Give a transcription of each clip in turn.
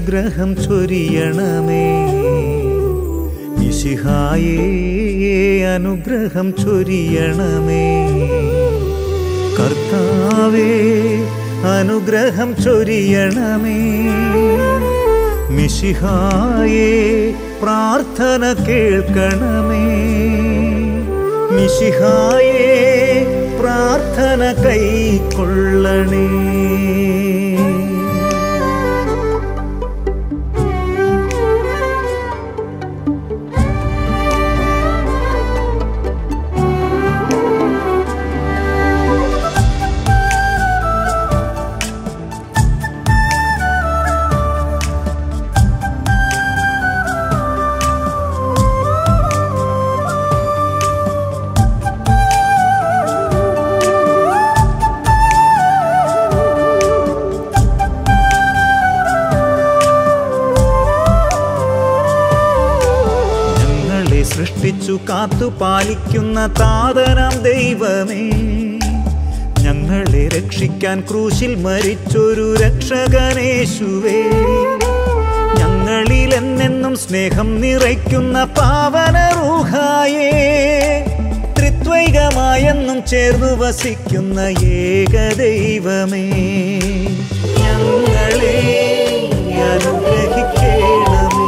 അനുഗ്രഹം ചൊരിയണമേ മിശിഹായേ അനുഗ്രഹം ചൊരിയണമേ കർത്താവേ അനുഗ്രഹം ചൊരിയണമേ മിശിഹായേ പ്രാർത്ഥന കേൾക്കണമേ മിശിഹായേ പ്രാർത്ഥന കൈക്കൊള്ളണേ ഞങ്ങളെ സൃഷ്ടിച്ചു കാത്തു പാലിക്കുന്ന താതനാം ദൈവമേ ഞങ്ങളെ രക്ഷിക്കാൻ ക്രൂശിൽ മരിച്ചൊരു രക്ഷകനേശുവേ ഞങ്ങളിൽ എന്നെന്നും സ്നേഹം നിറയ്ക്കുന്ന പാവന റൂഹായേ ത്രിത്വൈകമായെന്നും ചേർന്നു വസിക്കുന്ന ഏകദൈവമേ ഞങ്ങളെ അനുഗ്രഹിക്കണമേ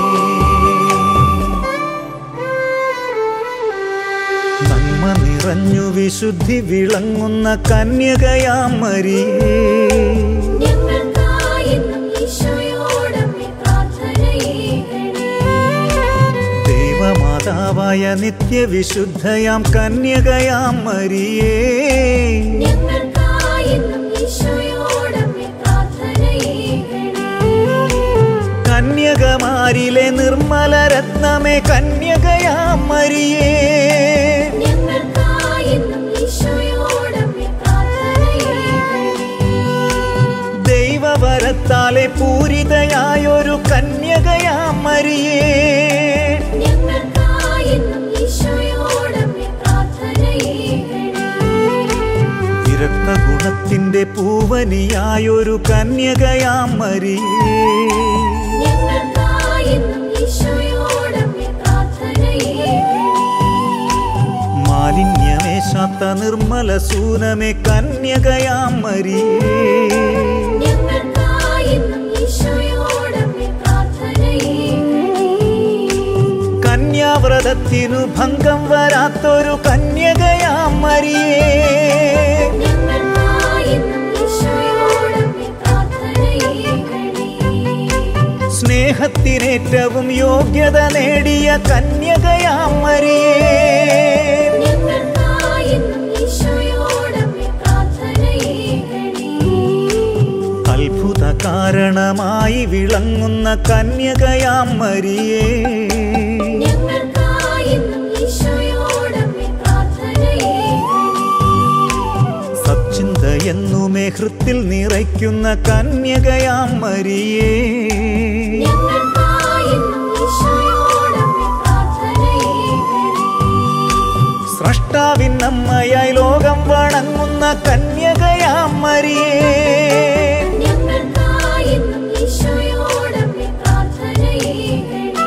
നന്മ നിറഞ്ഞു വിശുദ്ധി വിളങ്ങുന്ന കന്യകയാം മരിയേ ഞങ്ങൾക്കായെന്നും ഈശോയോടമ്മേ പ്രാർത്ഥനയേകണേ. ദൈവമാതാവായ നിത്യവിശുദ്ധയാം കന്യകയാം മരിയേ ഞങ്ങൾക്കായെന്നും ഈശോയോടമ്മേ പ്രാർത്ഥനയേകണേ. കന്യകമാരിലെ നിർമ്മല രത്നമേ കന്യകയാം മരിയേ ഞങ്ങൾക്കായെന്നും ഈശോയോടമ്മേ പ്രാർത്ഥനയേകണേ. ദൈവവരത്താലെ പൂരിതയായൊരു കന്യകയാം മരിയേ ഞങ്ങൾക്കായെന്നും ഈശോയോടമ്മേ പ്രാർത്ഥനയേകണേ. വിരക്ത ഗുണത്തിന്റെ പൂവനിയായൊരു കന്യകയാം മരിയേ ഞങ്ങൾക്കായെന്നും ഈശോയോടമ്മേ പ്രാർത്ഥനയേകണേ. മാലിന്യമേശാത്ത നിർമ്മല സൂനമേ കന്യകയാം മരിയേ ഞങ്ങൾക്കായെന്നും ഈശോയോടമ്മേ പ്രാർത്ഥനയേകണേ. കന്യാവ്രതത്തിനു ഭംഗം വരാത്തൊരു കന്യകയാം മരിയേ ഞങ്ങൾക്കായെന്നും ഈശോയോടമ്മേ പ്രാർത്ഥനയേകണേ. സ്നേഹത്തിനേറ്റവും യോഗ്യത നേടിയ കന്യകയാം മരിയേ ഞങ്ങൾക്കായെന്നും ഈശോയോടമ്മേ പ്രാർത്ഥനയേകണേ. അത്ഭുത കാരണമായി വിളങ്ങുന്ന കന്യകയാം മരിയേ ഞങ്ങൾക്കായെന്നും ഈശോയോടമ്മേ പ്രാർത്ഥനയേകണേ. സച്ചിന്ത എന്നുമേ ഹൃത്തിൽ നിറയ്ക്കുന്ന കന്യകയാം മരിയേ ഞങ്ങൾക്കായെന്നും ഈശോയോടമ്മേ പ്രാർത്ഥനയേകണേ. സ്രഷ്ടാവിൻ അമ്മയായി ലോകം വണങ്ങുന്ന കന്യകയാം മരിയേ ഞങ്ങൾക്കായെന്നും ഈശോയോടമ്മേ പ്രാർത്ഥനയേകണേ.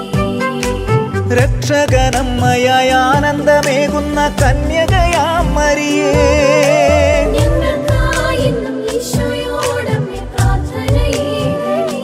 രക്ഷകനമ്മയായി ആനന്ദമേകുന്ന കന്യകയാം മരിയേ ഞങ്ങൾക്കായെന്നും ഈശോയോടമ്മേ പ്രാർത്ഥനയേകണേ.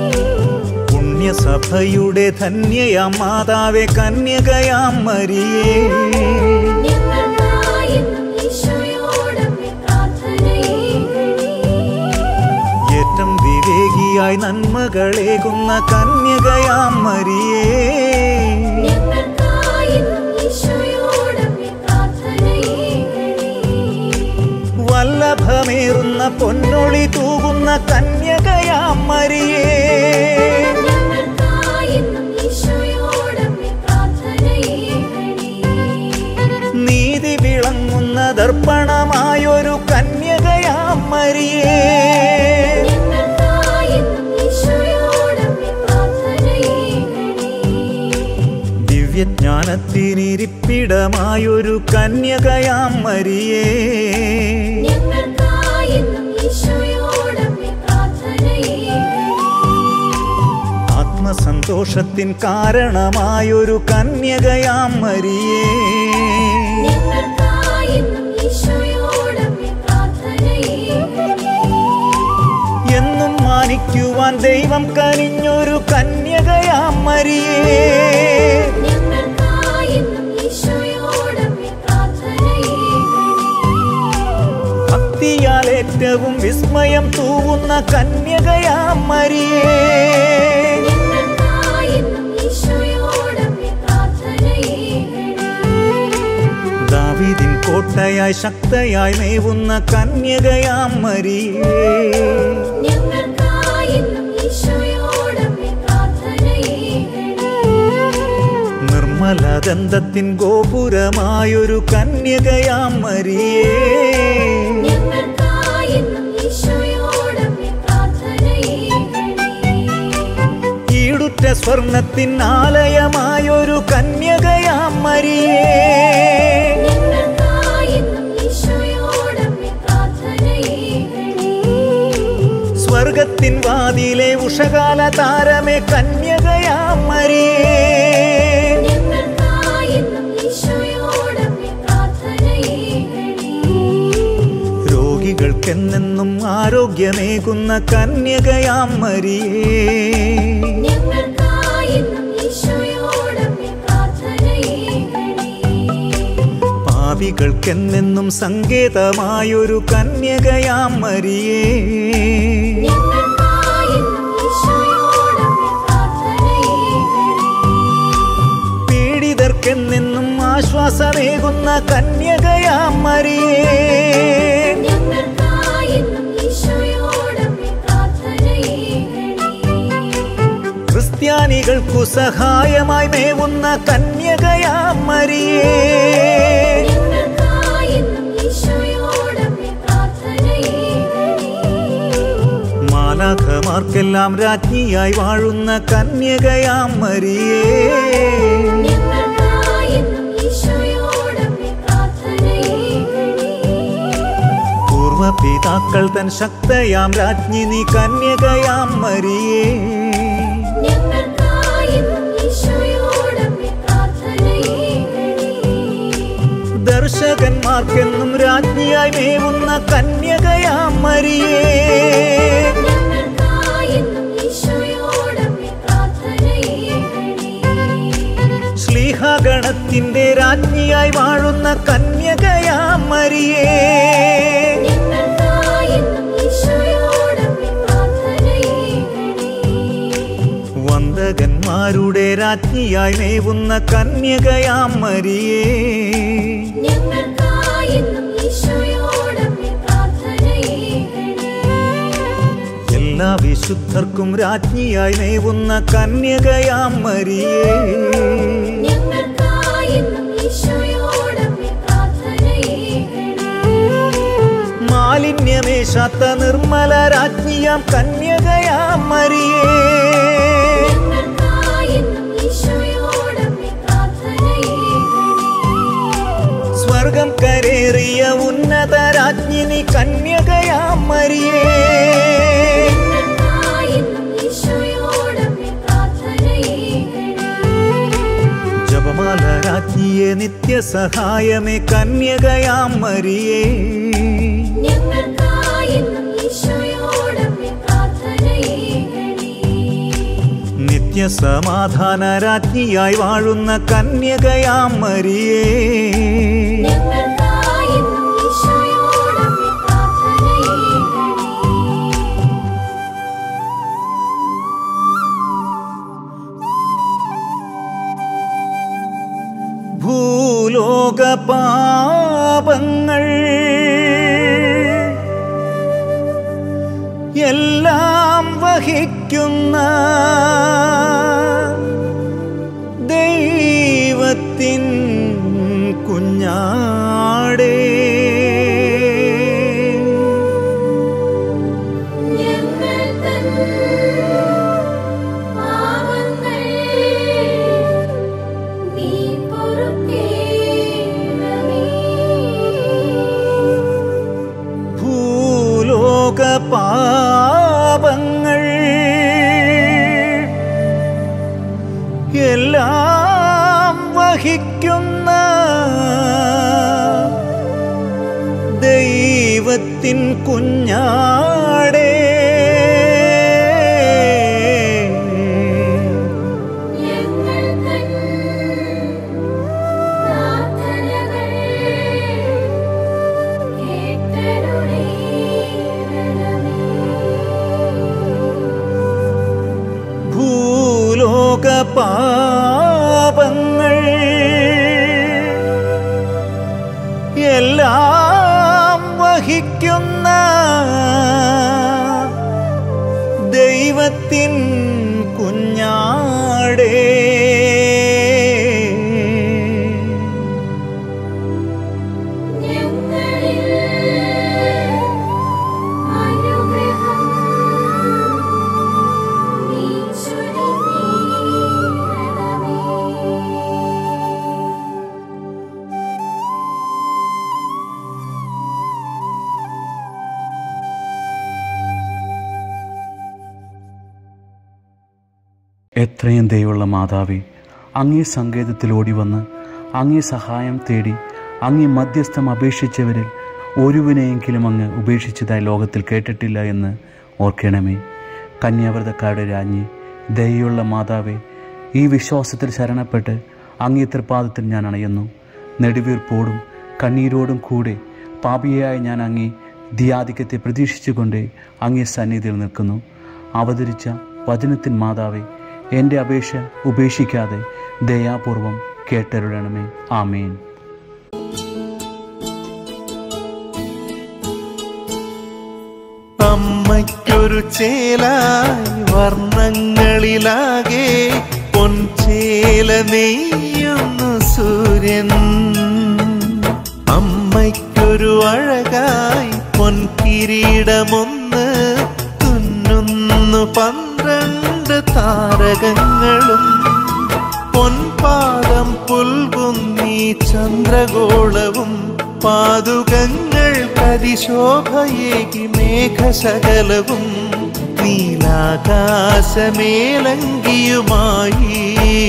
പുണ്യസഭയുടെ ധന്യയാം മാതാവേ കന്യകയാം മരിയേ ഞങ്ങൾക്കായെന്നും ഈശോയോടമ്മേ പ്രാർത്ഥനയേകണേ. ഏറ്റം വിവേകിയായി നന്മകളേകുന്ന കന്യകയാം മരിയേ ഞങ്ങൾക്കായെന്നും ഈശോയോടമ്മേ പ്രാർത്ഥനയേകണേ. വല്ലഭമേറുന്ന പൊന്നൊളി തൂകുന്ന കന്യകയാം മരിയേ ഞങ്ങൾക്കായെന്നും ഈശോയോടമ്മേ പ്രാർത്ഥനയേകണേ. നീതി വിളങ്ങുന്ന ദർപ്പണമായൊരു കന്യകയാം മരിയേ ഞങ്ങൾക്കായെന്നും ഈശോയോടമ്മേ പ്രാർത്ഥനയേകണേ. ദിവ്യജ്ഞാനത്തിനിരിപ്പിടമായൊരു കന്യകയാം മരിയേ ഞങ്ങൾക്കായെന്നും ഈശോയോടമ്മേ പ്രാർത്ഥനയേകണേ. ആത്മസന്തോഷത്തിൻ കാരണമായൊരു കന്യകയാം മരിയേ ഞങ്ങൾക്കായെന്നും ഈശോയോടമ്മേ പ്രാർത്ഥനയേകണേ എന്നും മാനിക്കുവാൻ ദൈവം കനിഞ്ഞൊരു കന്യകയാം മരിയേ ഞങ്ങൾക്കായെന്നും ഈശോയോടമ്മേ പ്രാർത്ഥനയേകണേ ഭക്തിയാൽ ഏറ്റവും വിസ്മയം തൂവുന്ന കന്യകയാം മരിയേ ഞങ്ങൾക്കായെന്നും ഈശോയോടമ്മേ പ്രാർത്ഥനയേകണേ ദാവീദിൻ കോട്ടയായി ശക്തയായി മേവുന്ന കന്യകയാം മരിയേ ഞങ്ങൾക്കായെന്നും ഈശോയോടമ്മേ പ്രാർത്ഥനയേകണേ നിർമ്മലദന്തത്തിൻ ഗോപുരമായൊരു കന്യകയാം മരിയേ ഞങ്ങൾക്കായെന്നും ഈശോയോടമ്മേ പ്രാർത്ഥനയേകണേ ഈടുറ്റ സ്വർണത്തിൻ ആലയമായൊരു കന്യകയാം മരിയേ ഞങ്ങൾക്കായെന്നും ഈശോയോടമ്മേ പ്രാർത്ഥനയേകണേ സ്വർഗത്തിൻ വാതിലെ ഉഷകാല താരമേ കന്യകയാം മരിയേ ഞങ്ങൾക്കായെന്നും ഈശോയോടമ്മേ പ്രാർത്ഥനയേകണേ രോഗികൾക്കെന്നെന്നും ആരോഗ്യമേകുന്ന കന്യകയാം മരിയേ ഞങ്ങൾക്കായെന്നും ഈശോയോടമ്മേ പ്രാർത്ഥനയേകണേ പാപികൾക്കെന്നെന്നും സങ്കേതമായൊരു കന്യകയാം മരിയേ ഞങ്ങൾക്കായെന്നും ഈശോയോടമ്മേ പ്രാർത്ഥനയേകണേ പീഡിതർക്കെന്നെന്നും ആശ്വാസമേകുന്ന കന്യകയാം മരിയേ ഞങ്ങൾക്കായെന്നും ഈശോയോടമ്മേ പ്രാർത്ഥനയേകണേ ക്രിസ്ത്യാനികൾക്കു സഹായമായി മേവുന്ന കന്യകയാം മരിയേ ഞങ്ങൾക്കായെന്നും ഈശോയോടമ്മേ പ്രാർത്ഥനയേകണേ മാലാഖമാർക്കെല്ലാം രാജ്ഞിയായി വാഴുന്ന കന്യകയാം മരിയേ ഞങ്ങൾക്കായെന്നും ഈശോയോടമ്മേ പ്രാർത്ഥനയേകണേ പൂർവപിതാക്കൾ തൻ ശക്തയാം രാജ്ഞി നീ കന്യകയാം മരിയേ ഞങ്ങൾക്കായെന്നും ഈശോയോടമ്മേ പ്രാർത്ഥനയേകണേ ദർശകന്മാർക്കെന്നും രാജ്ഞിയായി മേവുന്ന കന്യകയാം മരിയേ ഞങ്ങൾക്കായെന്നും ഈശോയോടമ്മേ പ്രാർത്ഥനയേകണേ ശ്ലീഹഗണത്തിന്റെ രാജ്ഞിയായി വാഴുന്ന കന്യകയാം മരിയേ ഞങ്ങൾക്കായെന്നും ഈശോയോടമ്മേ പ്രാർത്ഥനയേകണേ വന്ദകന്മാരുടെ രാജ്ഞിയായി മേവുന്ന കന്യകയാം മരിയേ ഞങ്ങൾക്കായെന്നും ഈശോയോടമ്മേ പ്രാർത്ഥനയേകണേ എല്ലാ വിശുദ്ധർക്കും രാജ്ഞിയായി മേവുന്ന കന്യകയാം മരിയേ ഞങ്ങൾക്കായെന്നും ഈശോയോടമ്മേ പ്രാർത്ഥനയേകണേ മാലിന്യമേശാത്ത നിർമ്മല രാജ്ഞിയാം കന്യകയാം മരിയേ ഞങ്ങൾക്കായെന്നും ഈശോയോടമ്മേ പ്രാർത്ഥനയേകണേ സ്വർഗം കരേറിയ ഉന്നത രാജ്ഞിനി കന്യകയാം മരിയേ ഞങ്ങൾക്കായെന്നും ഈശോയോടമ്മേ പ്രാർത്ഥനയേകണേ ജപമാല രാജ്ഞിയെ നിത്യസഹായമേ കന്യകയാം മരിയേ ഞങ്ങൾക്കായെന്നും ഈശോയോടമ്മേ പ്രാർത്ഥനയേകണേ നിത്യസമാധാന രാജ്ഞിയായി വാഴുന്ന കന്യകയാം മരിയേ ഞങ്ങൾക്കായെന്നും ഈശോയോടമ്മേ പ്രാർത്ഥനയേകണേ ഭൂലോക പാപങ്ങൾ എല്ലാം വഹിക്കുന്ന ദൈവത്തിൻ കുഞ്ഞാടേ ഞങ്ങൾ തൻ പാവങ്ങൾ നീ പൊറുക്കേണമേ ഭൂലോക പാപങ്ങൾ എല്ലാം വഹിക്കുന്ന ദൈവത്തിൻ കുഞ്ഞാടേ ഞങ്ങൾ തൻ പ്രാർത്ഥനകൾ കേട്ടരുളീരണമേ ഭൂലോക പാപങ്ങൾ എല്ലാം വഹിക്കുന്ന ദൈവത്തിൻ കുഞ്ഞാടേ ഞങ്ങളിൽ അനുഗ്രഹം നീ ചൊരിഞ്ഞിടണമേ എത്രയും ദയുള്ള മാതാവേ അങ്ങേ സങ്കേതത്തിൽ ഓടി വന്ന് അങ്ങേ സഹായം തേടി അങ്ങേ മധ്യസ്ഥം അപേക്ഷിച്ചവരിൽ ഒരുവിനെയെങ്കിലും അങ്ങ് ഉപേക്ഷിച്ചതായി ലോകത്തിൽ കേട്ടിട്ടില്ല എന്ന് ഓർക്കണമേ കന്യാവ്രതക്കാരുടെ രാജ്ഞി ദയുള്ള മാതാവേ ഈ വിശ്വാസത്തിൽ ശരണപ്പെട്ട് അങ്ങേ തൃപ്പാദത്തിൽ ഞാൻ അണയുന്നു നെടുവീർപ്പോടും കണ്ണീരോടും കൂടെ പാപിയായ ഞാൻ അങ്ങേ ധിയാധിക്യത്തെ പ്രതീക്ഷിച്ചുകൊണ്ട് അങ്ങേ സന്നിധിയിൽ നിൽക്കുന്നു അവതരിച്ച വചനത്തിൻ മാതാവേ എൻ്റെ അപേക്ഷ ഉപേക്ഷിക്കാതെ ദയാപൂർവം കേട്ടരുടണമേ ആമേൻ അമ്മയ്ക്കൊരു ചേലായി വർണ്ണങ്ങളിലാകെ പൊൻചേല നെയ്യുന്നു സൂര്യൻ അമ്മയ്ക്കൊരു അഴകായി പൊൻകിരീടമൊന്ന് തുന്നുന്നു പന്ത്രണ്ട് താരകങ്ങളും പൊൻപാദം പുൽകുന്നീ ചന്ദ്രഗോളവും പാതുകങ്ങൾ കരിശോഭയേകി മേഘശകലവും നീലാകാശമേലങ്കിയുമായി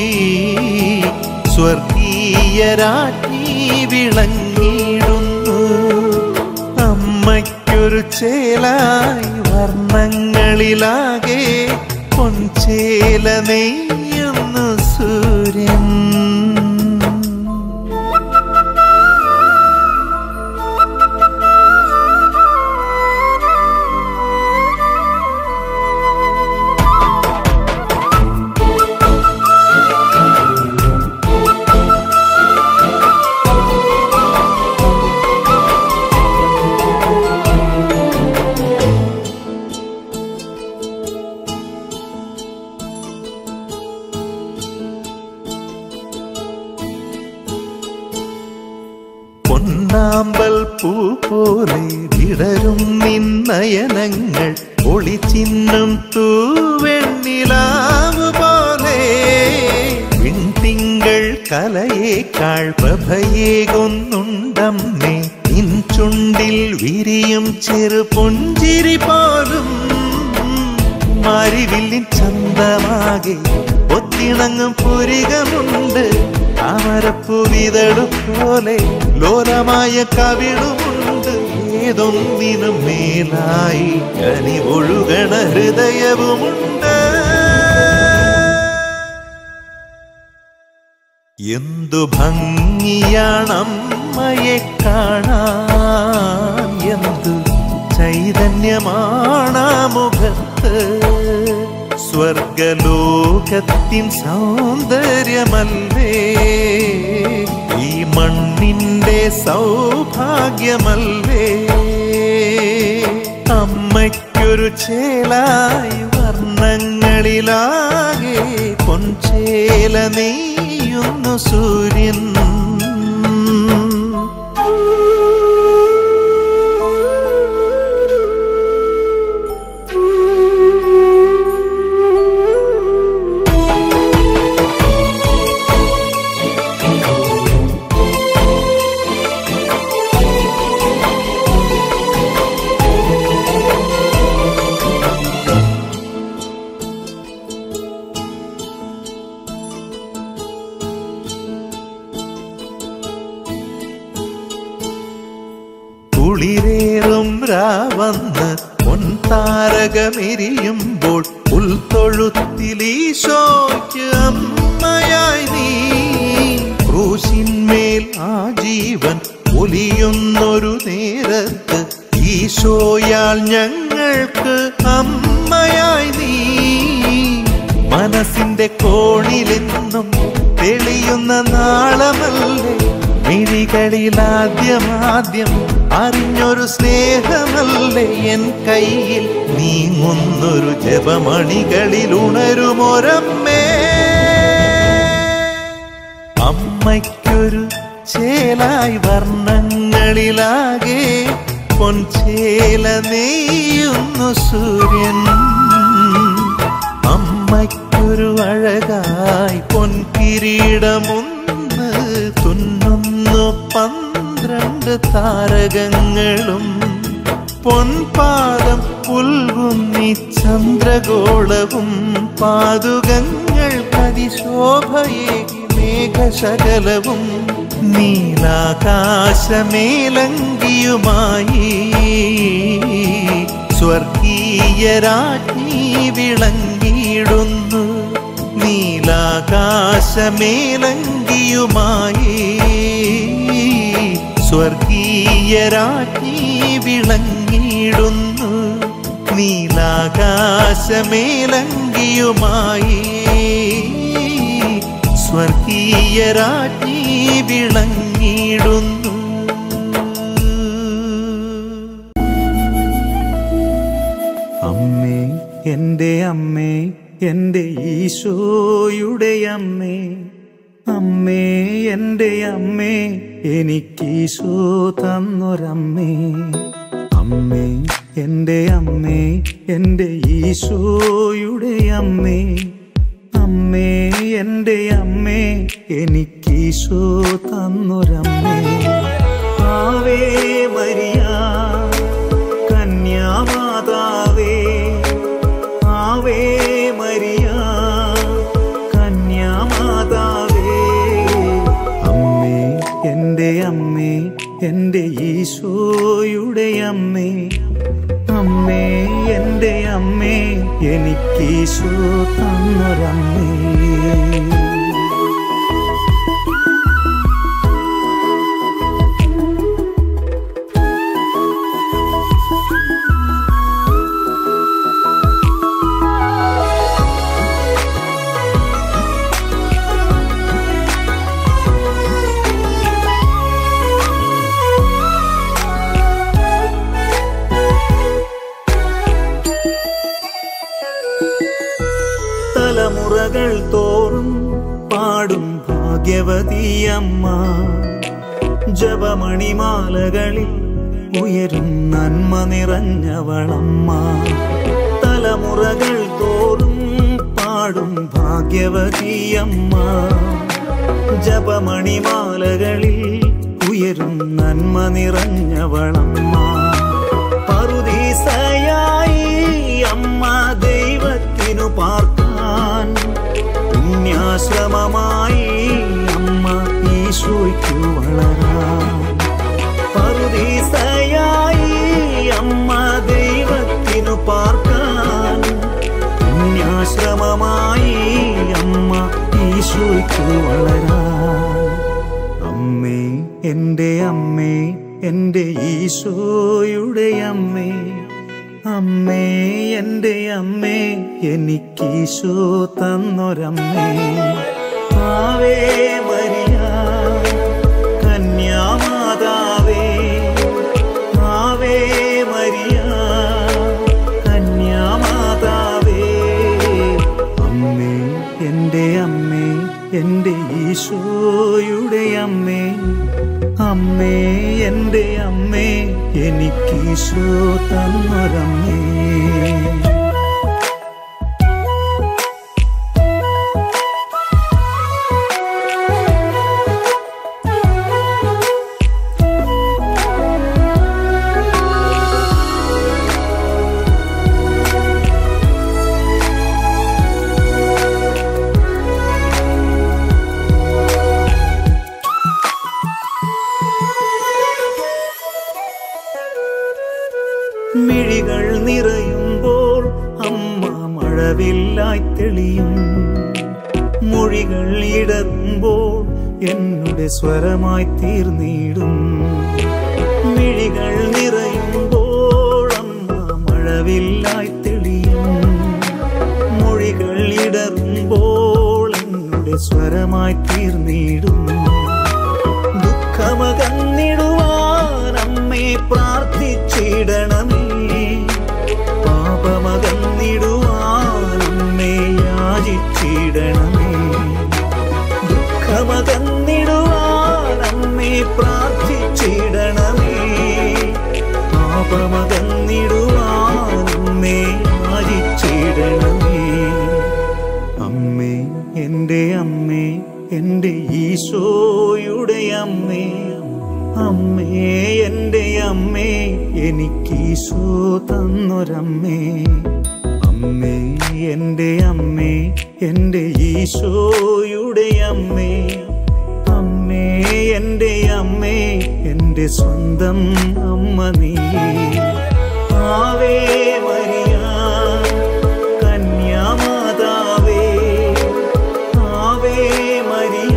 സ്വർഗീയ രാജ്ഞി വിളങ്ങിയിടുന്നു അമ്മയ്ക്കൊരു ചേലായി വർണ്ണങ്ങളിലാകെ പൊൻചേല നെയ്യുന്നു സൂര്യൻ പൊന്നാമ്പൽ പൂ പോലെ വിടരും നിന്നയനങ്ങൾ ഒളിച്ചിന്നും തൂവെണ്ണിലാവ് പോലെ വിൺതിങ്കൾ കലയേക്കാൾ പ്രഭയേകൊന്നുണ്ടമ്മേ നിൻ ചുണ്ടിൽ വിരിയും ചെറു പുഞ്ചിരി പോലും മാരിവില്ലിൻ ചന്തമാകെ ഒത്തിണങ്ങും പുരികമുണ്ട് താമരപ്പൂവിതളു പോലെ ലോലമായ കവിളുമുണ്ട് ഏതൊന്നിനും മേലായി കനി ഒഴുകണ ഹൃദയവുമുണ്ട് എന്തു ഭംഗിയാണമ്മയെ കാണാൻ എന്തു ചൈതന്യമാണ് ആ മുഖത്ത് സ്വർഗലോകത്തിൻ സൗന്ദര്യമല്ലേ ഈ മണ്ണിന്റെ സൗഭാഗ്യമല്ലേ അമ്മയ്ക്കൊരു ചേലായി വർണ്ണങ്ങളിലാകെ പൊൻചേല നെയ്യുന്നു സൂര്യൻ രാവന്ന് പൊൻതാരകമെരിയുമ്പോൾ ഉൾത്തൊഴുത്തിലീശോയ്ക്ക് അമ്മയായി നീ ക്രൂശിന്മേൽ ആ ജീവൻ ഒലിയുന്നൊരു നേരത്ത് ഈശോയാൽ ഞങ്ങൾക്ക് അമ്മയായി നീ മനസ്സിന്റെ കോണിലെന്നും തെളിയുന്ന നാളമല്ലേ മിഴികളിലാദ്യമാദ്യം അറിഞ്ഞൊരു സ്നേഹമല്ലേ എൻ കയ്യിൽ നീങ്ങുന്നൊരു ജപമണികളിൽ ഉണരുമൊരമ്മേ അമ്മയ്ക്കൊരു ചേലായി വർണ്ണങ്ങളിലാകെ പൊൻചേല നെയ്യുന്നു സൂര്യൻ അമ്മയ്ക്കൊരു അഴകായി പൊൻകിരീടമൊന്ന് തുന്നുന്നു പന്ത്രണ്ട് താരകങ്ങളും പൊൻപാദം പുൽകുന്നി ചന്ദ്രഗോളവും പാതുകങ്ങൾ അതിശോഭയേകി മേഘശകലവും നീലാകാശമേലങ്കിയുമായി സ്വർഗീയ രാജ്ഞി വിളങ്ങിയിടുന്നു നീലാകാശമേലങ്കിയുമായി സ്വർഗീയ രാജ്ഞി വിളങ്ങിയിടുന്നു നീലാകാശമേലങ്കിയുമായി സ്വർഗീയ രാജ്ഞി വിളങ്ങിയിടുന്നു അമ്മേ എൻ്റെ അമ്മേ എൻ്റെ ഈശോയുടെ അമ്മേ അമ്മേ എൻ്റെ അമ്മേ എനിക്കീശോ തന്നൊരമ്മേ അമ്മേ എൻ്റെ അമ്മേ എൻ്റെ ഈശോയുടെ അമ്മേ അമ്മേ എൻ്റെ അമ്മേ എനിക്കീശോ തന്നൊരമ്മേ ആവേ മരിയ കന്യാമാതാവേ ആവേ മരിയ കന്യാമാതാവേ അമ്മേ എൻ്റെ അമ്മേ എൻ്റെ ഈശോയുടെ അമ്മേ അമ്മേ എൻ്റെ അമ്മേ എനിക്കീശോ തന്നൊരമ്മേ തലമുറകൾ തോറും പാടും ഭാഗ്യവതിയമ്മ ജപമണിമാലകളിൽ ഉയരും നന്മ നിറഞ്ഞവളമ്മ തലമുറകൾ തോറും പാടും ഭാഗ്യവതിയമ്മ ജപമണിമാലകളിൽ ഉയരും നന്മ നിറഞ്ഞവളമ്മ പറുദീസയായി അമ്മ ദൈവത്തിനു പാർക്കാൻ പുണ്യാശ്രമമായി അമ്മ ഈശോയ്ക്കു വളരാൻ പറുദീസയായി അമ്മ ദൈവത്തിനു പാർക്കാൻ പുണ്യാശ്രമമായി അമ്മ ഈശോയ്ക്കു വളരാൻ അമ്മേ എൻ്റെ അമ്മേ എൻ്റെ ഈശോയുടെ അമ്മേ അമ്മേ എൻ്റെ അമ്മേ എനിക്കീശോ തന്നൊരമ്മേ ആവേ മരിയ കന്യാമാതാവേ ആവേ മരിയ കന്യാമാതാവേ അമ്മേ എൻ്റെ അമ്മേ എൻ്റെ ഈശോയുടെ അമ്മേ അമ്മേ എൻ്റെ അമ്മേ എനിക്കീശോ തന്നൊരമ്മേ തെളിയും മൊഴികൾ ഇടറുമ്പോൾ എന്നുടെ സ്വരമായി തീർന്നിടും മിഴികൾ നിറയുമ്പോൾ അമ്മ മഴവില്ലായി തെളിയും മൊഴികൾ ഇടറുമ്പോൾ എന്നുടെ സ്വരമായി തീർന്നിടും ദുഃഖമകന്നിടുവാൻ അമ്മേ പ്രാർത്ഥിച്ചിടണമേ പാപമകന്നിടുവാൻ അമ്മേ യാചിച്ചിടണമേ ദുഃഖമകന്നിടുവാൻ അമ്മേ പ്രാർത്ഥിച്ചിടണമേ പാപമകന്നിടുവാൻ അമ്മേ യാചിച്ചിടണമേ അമ്മേ എൻ്റെ അമ്മേ എൻ്റെ ഈശോയുടെ അമ്മേ അമ്മേ എൻ്റെ അമ്മേ എനിക്കീശോ തന്നൊരമ്മേ അമ്മേ എൻ്റെ അമ്മേ എൻ്റെ ഈശോയുടെ അമ്മേ അമ്മേ എൻ്റെ അമ്മേ എൻ്റെ സ്വന്തം അമ്മ നീ ആവേ മരിയ കന്യാമാതാവേ ആവേ മരിയ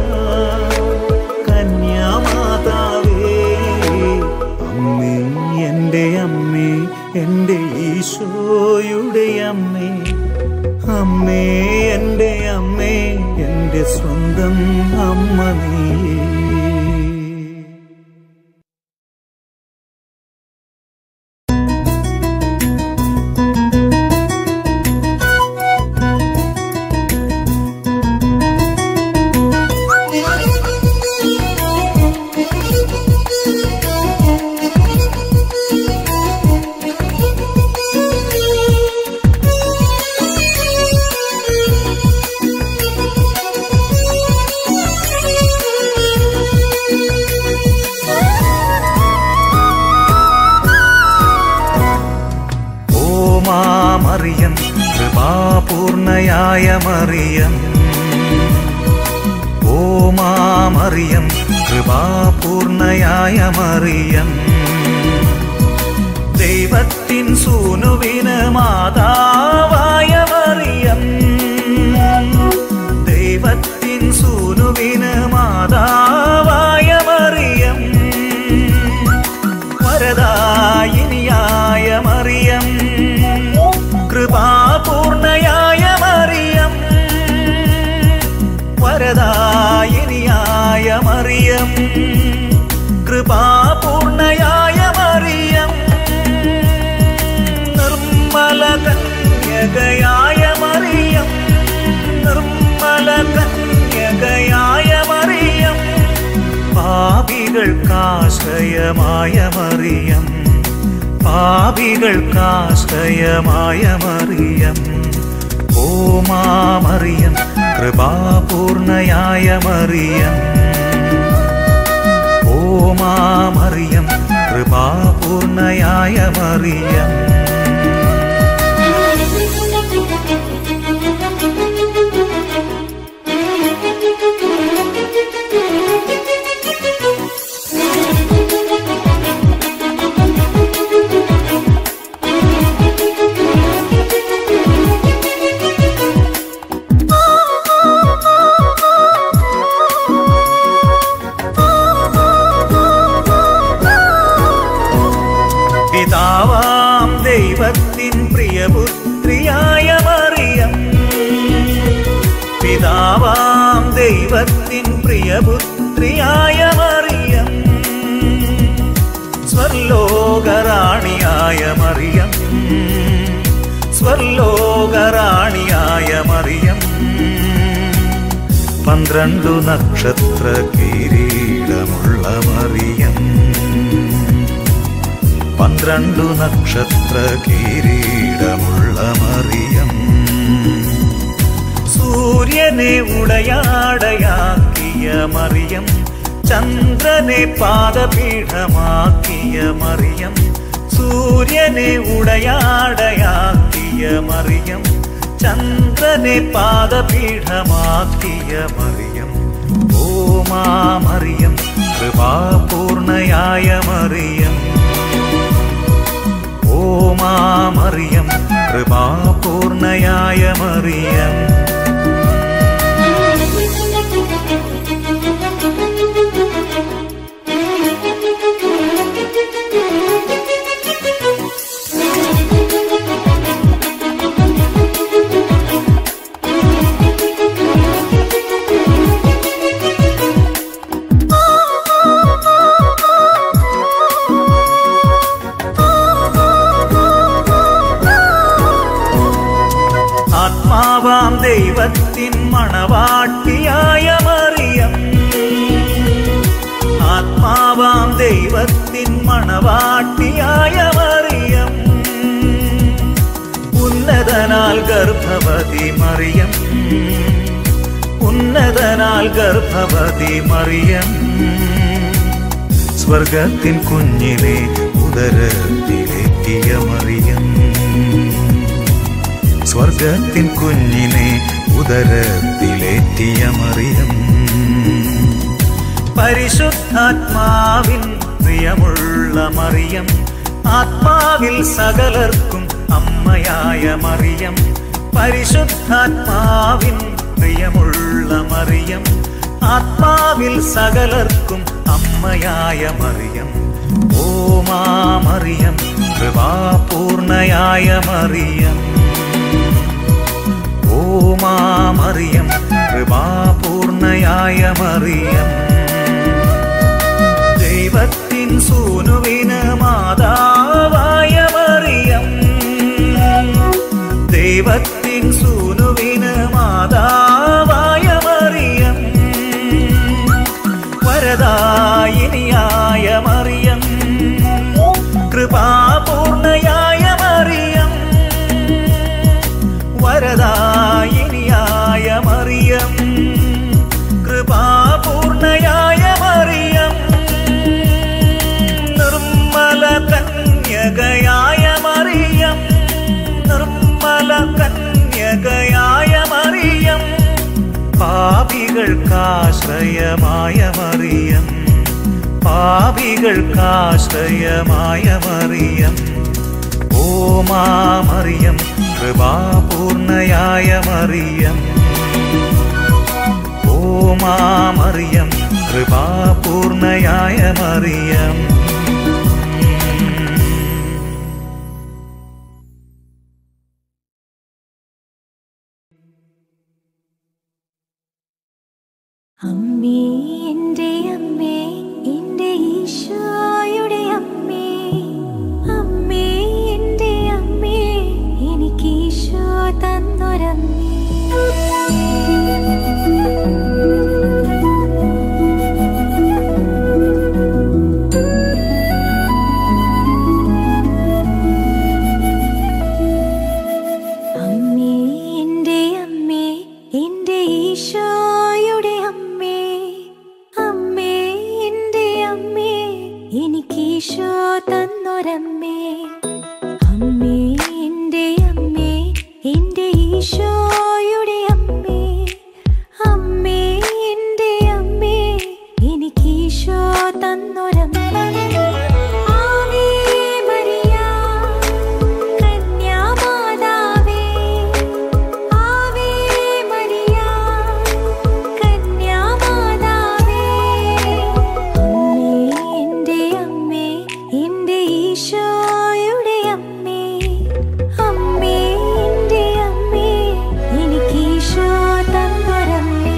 കന്യാമാതാവേ അമ്മേ എൻ്റെ അമ്മേ എൻ്റെ ഈശോയുടെ അമ്മേ അമ്മേ എൻ്റെ അമ്മേ എൻ്റെ സ്വന്തം അമ്മ നീ ഓ മാമറിയം കൃപാപൂർണയായ മറിയം ഓ മാമറിയം കൃപാപൂർണയായ മറിയം ദൈവത്തിൻ സൂനുവിന് മാതാവായ മറിയം ദൈവത്തിൻ സൂനുവിന് മാതാവായ മറിയം വരദായിനിയായ മറിയം കൃപാപൂർണയായ മറിയം വരദായിനിയായ മറിയം കൃപാപൂർണയായ മറിയം നിർമ്മല കന്യകയായ മറിയം നിർമ്മല കന്യകയായ മറിയം പാപികൾക്കാശ്രയമായ മറിയം പാപികൾക്കാശ്രയമായ മറിയം ഓ മാമറിയം കൃപാപൂർണയായ മറിയം ഓ മാമറിയം കൃപാപൂർണയായ മറിയം പിതാവാം ദൈവത്തിൻ പ്രിയപുത്രിയായ മറിയം പിതാവാം ദൈവത്തിൻ പ്രിയപുത്രിയായ മറിയം സ്വർലോകറാണിയായ മറിയം സ്വർലോകറാണിയായ മറിയം പന്ത്രണ്ടു നക്ഷത്ര കിരീടമുള്ള മറിയം പന്ത്രണ്ടു നക്ഷത്ര കിരീടമുള്ള മറിയം സൂര്യനെ ഉടയാടയാക്കിയ മറിയം ചന്ദ്രനെ പാദപീഠമാക്കിയ മറിയം സൂര്യനെ ഉടയാടയാക്കിയ മറിയം ചന്ദ്രനെ പാദപീഠമാക്കിയ മറിയം ഓ മാ മറിയം കൃപാപൂർണയായ മറിയം ഓ ഓമാമറിയം കൃപാപൂർണയായ മറിയം ആത്മാവാം ദൈവത്തിൻ മണവാട്ടിയായ മറിയം ആത്മാവാം ദൈവത്തിൻ മണവാട്ടിയായ മറിയം ഉന്നതനാൽ ഗർഭവതി മറിയം ഉന്നതനാൽ ഗർഭവതി മറിയം സ്വർഗത്തിൻ കുഞ്ഞിനെ ഉദരത്തിലെത്തിയ മറിയം സ്വർഗത്തിൻ കുഞ്ഞിനെ ഉദരത്തിലേറ്റിയ മറിയം പരിശുദ്ധാത്മാവിൻ പ്രിയമുള്ള മറിയം ആത്മാവിൽ സകലർക്കും അമ്മയായ മറിയം പരിശുദ്ധാത്മാവിൻ പ്രിയമുള്ള മറിയം ആത്മാവിൽ സകലർക്കും അമ്മയായ മറിയം ഓമാ മറിയം കൃപാപൂർണയായ മറിയം ഓമാ മറിയം കൃപാപൂർണയായ മറിയം ദൈവത്തിൻ സൂനുവിന് മാതാവായ മറിയം ദൈവത്തിൻ സൂനുവിന് മാതാവായ മറിയം വരദായിനിയായ മറിയം കൃപാപൂർണയായ മറിയം വരദായിനിയായ മറിയം കൃപാപൂർണയായ മറിയം നിർമ്മല കന്യകയായ മറിയം നിർമ്മല കന്യകയായ മറിയം പാപികൾക്കാശ്രയമായ മറിയം പാപികൾക്കാശ്രയമായ മറിയം ഓമാ മറിയം കൃപാപൂർണയായ മറിയം ഓമാ മറിയം കൃപാപൂർണയായ മറിയം അമ്മേ എൻ്റെ അമ്മേ എൻ്റെ ഈശോയുടെ അമ്മേ അമ്മേ എൻ്റെ അമ്മേ എനിക്ക് ഈശോ തന്നൊരമ്മേ അമ്മേ എൻ്റെ അമ്മേ എൻ്റെ ഈശോയുടെ അമ്മേ അമ്മേ എൻ്റെ അമ്മേ എനിക്ക് ഈശോ തന്നൊരമ്മേ അമ്മേ എൻ്റെ അമ്മേ എൻ്റെ ഈശോയുടെ അമ്മേ അമ്മേ എൻ്റെ അമ്മേ എനിക്ക് ഈശോ തന്നൊരമ്മേ ആവേ മരിയ കന്യാമാതാവേ ആവേ മരിയ കന്യാമാതാവേ അമ്മേ എൻ്റെ അമ്മേ എൻ്റെ ഈശോയുടെ അമ്മേ അമ്മേ എൻ്റെ അമ്മേ എനിക്ക് ഈശോ തന്നൊരമ്മേ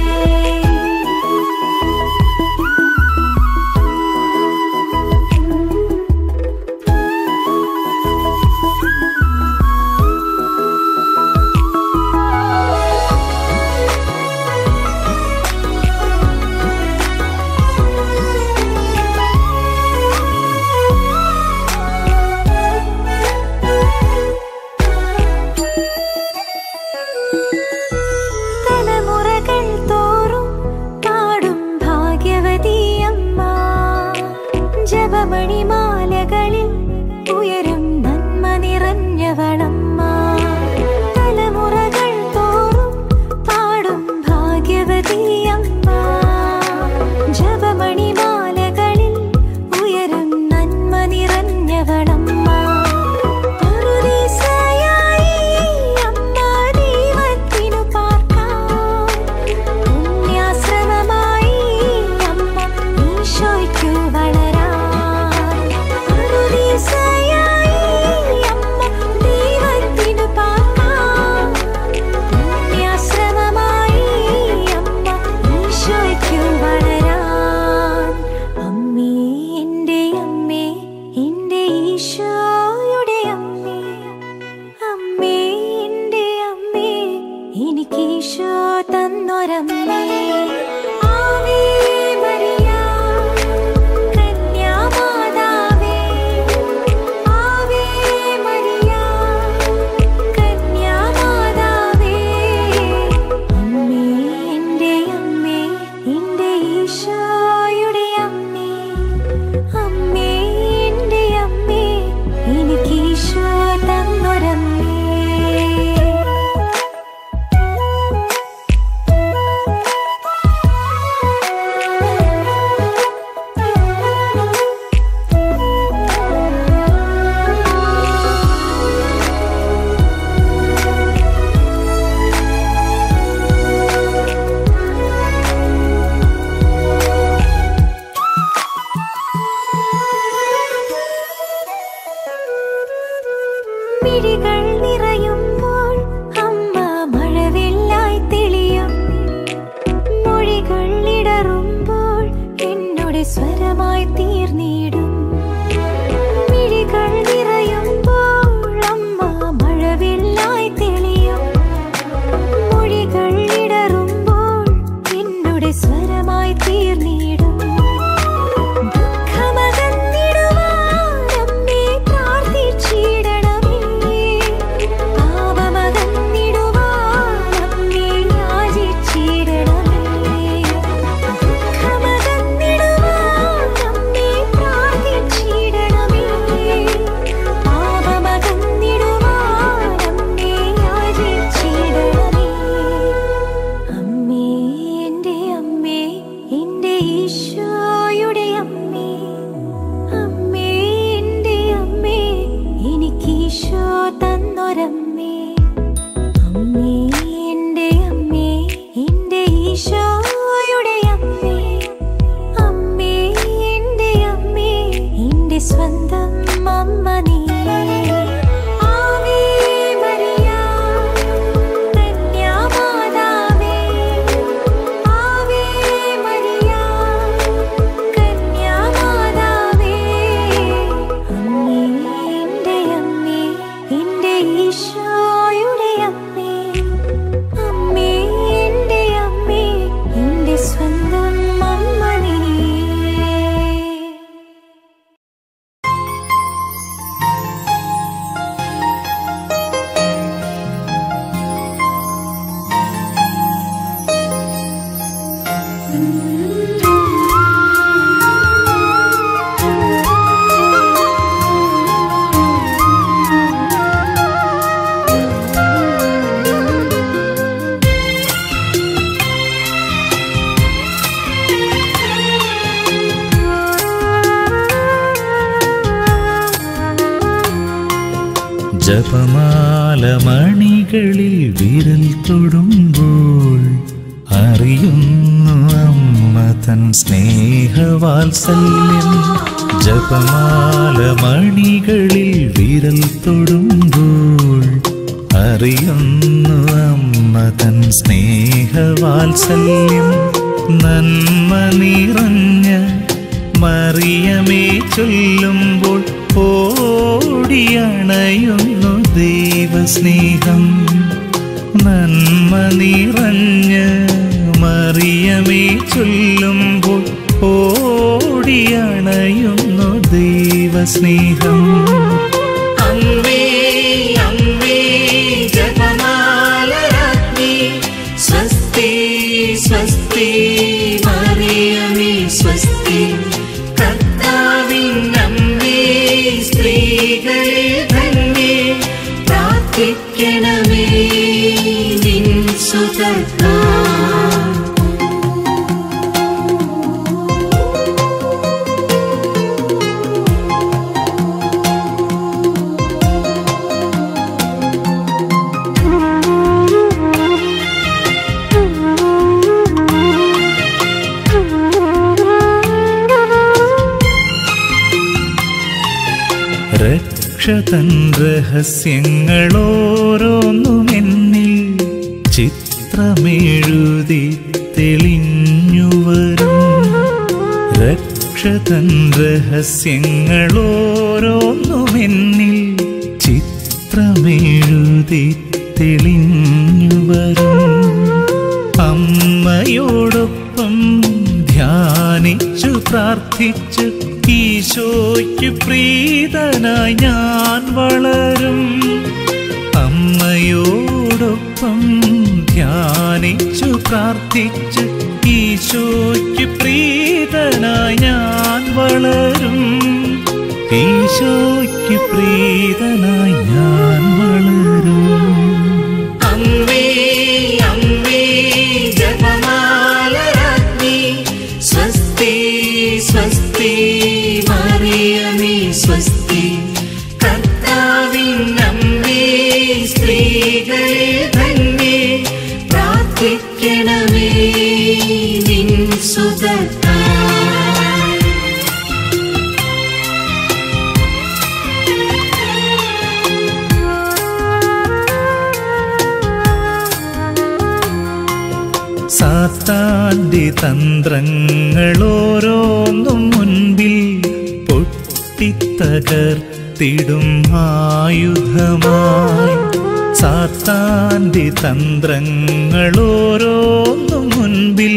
തലമുറകൾ തോറും പാടും ഭാഗ്യവതിയമ്മ ജപമണിമാലകളിൽ ഉയരും നന്മ നിറഞ്ഞവളമ്മ തലമുറകൾ തോറും പാടും ഭാഗ്യവതിയമ്മ ജപമണിമാലകളിൽ ഉയരും നന്മ നിറഞ്ഞവളമ്മ ആവേ മരിയ കന്യാമാതാവേ ആവേ മരിയ കന്യാമാതാവേ അമ്മേ എൻ്റെ അമ്മേ എൻ്റെ ഈശോയുടെ അമ്മേ അമ്മേ എൻ്റെ അമ്മേ എനിക്ക് ഈശോ തന്നൊരമ്മേ മിഴികൾ നിറയുമ്പോൾ അമ്മ മഴവില്ലായി തെളിയും മൊഴികൾ ഇടറുമ്പോൾ എന്നോട് സ്വരമായി തീർന്നിടും മിഴികൾ നിറയുമ്പോൾ അമ്മ മഴവില്ലായി തെളിയും മൊഴികൾ ഇടറുമ്പോൾ എന്നോട് സ്വരമായി തീർന്നിടും ദുഃഖമകന്നിടുവാൻ അമ്മേ പ്രാർത്ഥിച്ചിടണമേ പാപമകന്നിടുവാൻ അമ്മേ യാചിച്ചിടണമേ ദുഃഖമകന്നിടുവാൻ അമ്മേ പ്രാർത്ഥിച്ചിടണമേ പാപമകന്നിടുവാൻ അമ്മേ യാചിച്ചിടണമേ അമ്മേ എൻ്റെ അമ്മേ എൻ്റെ ഈശോയുടെ അമ്മേ അമ്മേ എൻ്റെ അമ്മേ എനിക്ക് ഈശോ തന്നൊരമ്മേ അമ്മേ എൻ്റെ അമ്മേ എൻ്റെ ഈശോയുടെ അമ്മേ അമ്മേ എൻ്റെ അമ്മേ എൻ്റെ സ്വന്തം അമ്മ നീ ആവേ മരിയ കന്യാമാതാവേ ആവേ മരിയ കന്യാമാതാവേ അമ്മേ എൻ്റെ അമ്മേ എൻ്റെ ഈശോയുടെ അമ്മേ അമ്മേ എൻ്റെ അമ്മേ എൻ്റെ സ്വന്തം അമ്മ നീ ജപമാല മണികളിൽ വിരൽ തൊടുമ്പോൾ അറിയുന്നു അമ്മ തൻ സ്നേഹവാത്സല്യം ജപമാല മണികളിൽ വിരൽ തൊടുമ്പോൾ അറിയുന്നു അമ്മ തൻ സ്നേഹവാത്സല്യം നന്മ നിറഞ്ഞ മറിയമേ ചൊല്ലുമ്പോൾ ഓടിയണയുന്നു ദൈവസ്നേഹം നന്മ നിറഞ്ഞ മറിയമേ ചൊല്ലുമ്പോൾ ഓടിയണയുന്നു ദൈവസ്നേഹം അമ്മേ അമ്മേ ജപമാലരാജ്ഞി സ്വസ്തി സ്വസ്തി മറിയമേ സ്വസ്തി കർത്താവിൻ അമ്മേ സ്ത്രീകളിൽ തന്നെ പ്രാർത്ഥിക്കണമേ നിൻ സുതർക്കാ രക്ഷതൻ രഹസ്യങ്ങളോരോന്നും എന്നിൽ ചിത്രമെഴുതി തെളിഞ്ഞു വരും രക്ഷതൻ രഹസ്യങ്ങളോരോന്നും എന്നിൽ ചിത്രമെഴുതി തെളിഞ്ഞു വരും അമ്മ അമ്മയോടൊപ്പം ധ്യാനിച്ചു പ്രാർത്ഥിച്ച് ഈശോയ്ക്ക് പ്രീതനായി ഞാൻ വളരും അമ്മയോടൊപ്പം ധ്യാനിച്ചു പ്രാർത്ഥിച്ച് ഈശോയ്ക്ക് പ്രീതനായി ഞാൻ വളരും ഈശോയ്ക്ക് പ്രീതനായി ഞാൻ വളരും അമ്മേ അമ്മേ ജപമാലരാജ്ഞി സ്വസ്തി സ്വസ്തി മറിയമേ സ്വസ്തി കർത്താവിൻ അമ്മേ സ്ത്രീകളെ തന്നെ പ്രാർത്ഥിക്കണമേ നിൻ സുതത്താ സാത്താന്റെ തന്ത്രങ്ങൾ ഓരോന്നും മുൻപിൽ പൊട്ടിത്തകർത്തിടും ആയുധമായി സാത്താന്റെ തന്ത്രങ്ങൾ ഓരോന്നും മുൻപിൽ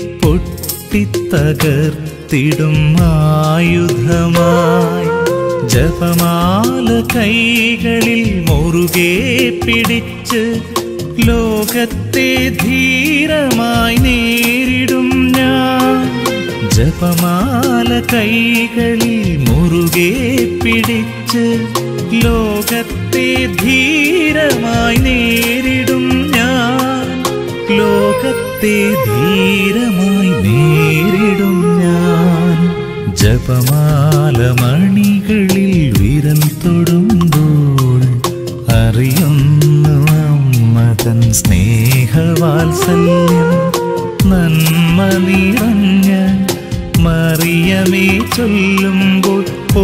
പൊട്ടിത്തകർത്തിടും ആയുധമായി ജപമാല കൈകളിൽ മുറുകെ പിടിച്ച് ലോകത്തെ ധീരമായി നേരിടും ഞാൻ ജപമാല കൈകളിൽ മുറുകെ പിടിച്ച് ലോകത്തെ ധീരമായി നേരിടും ഞാൻ ലോകത്തെ ധീരമായി നേരിടും ഞാൻ ജപമാല മണികളിൽ വിരൽ തൊടുമ്പോൾ അറിയുന്നു അമ്മതൻ സ്നേഹവാത്സല്യം നന്മ നിറഞ്ഞ മറിയമേ ചൊല്ലുമ്പോൾ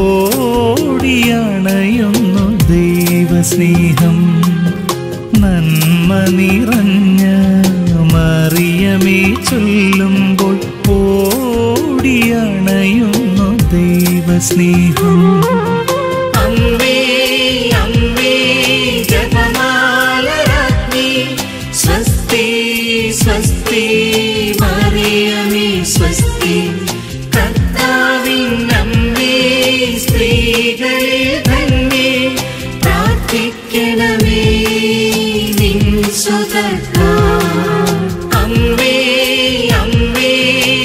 ഓടിയണയുന്നു ദൈവസ്നേഹം നന്മ നിറഞ്ഞ മറിയമേ ചൊല്ലുമ്പോൾ ഓടിയണയുന്നു ദൈവസ്നേഹം അമ്മേ അമ്മേ ജപമാലരാജ്ഞി സ്വസ്തി സ്വസ്തി മറിയമേ സ്വസ്തി കർത്താവിൻ അമ്മേ സ്ത്രീകളെ തന്നെ പ്രാർത്ഥിക്കണമേ നിൻ സുതത്താ അമ്മേ അമ്മേ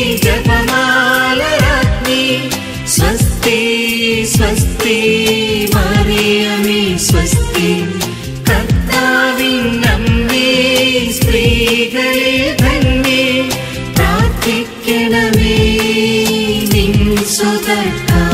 ജപമാലരാജ്ഞി സ്വസ്തി സ്വസ്തി മറിയമേ സ്വസ്തി കർത്താവിൻ അമ്മേ സ്ത്രീകളെ തന്നെ പ്രാർത്ഥിക്കണമേ നിൻ സുതത്താ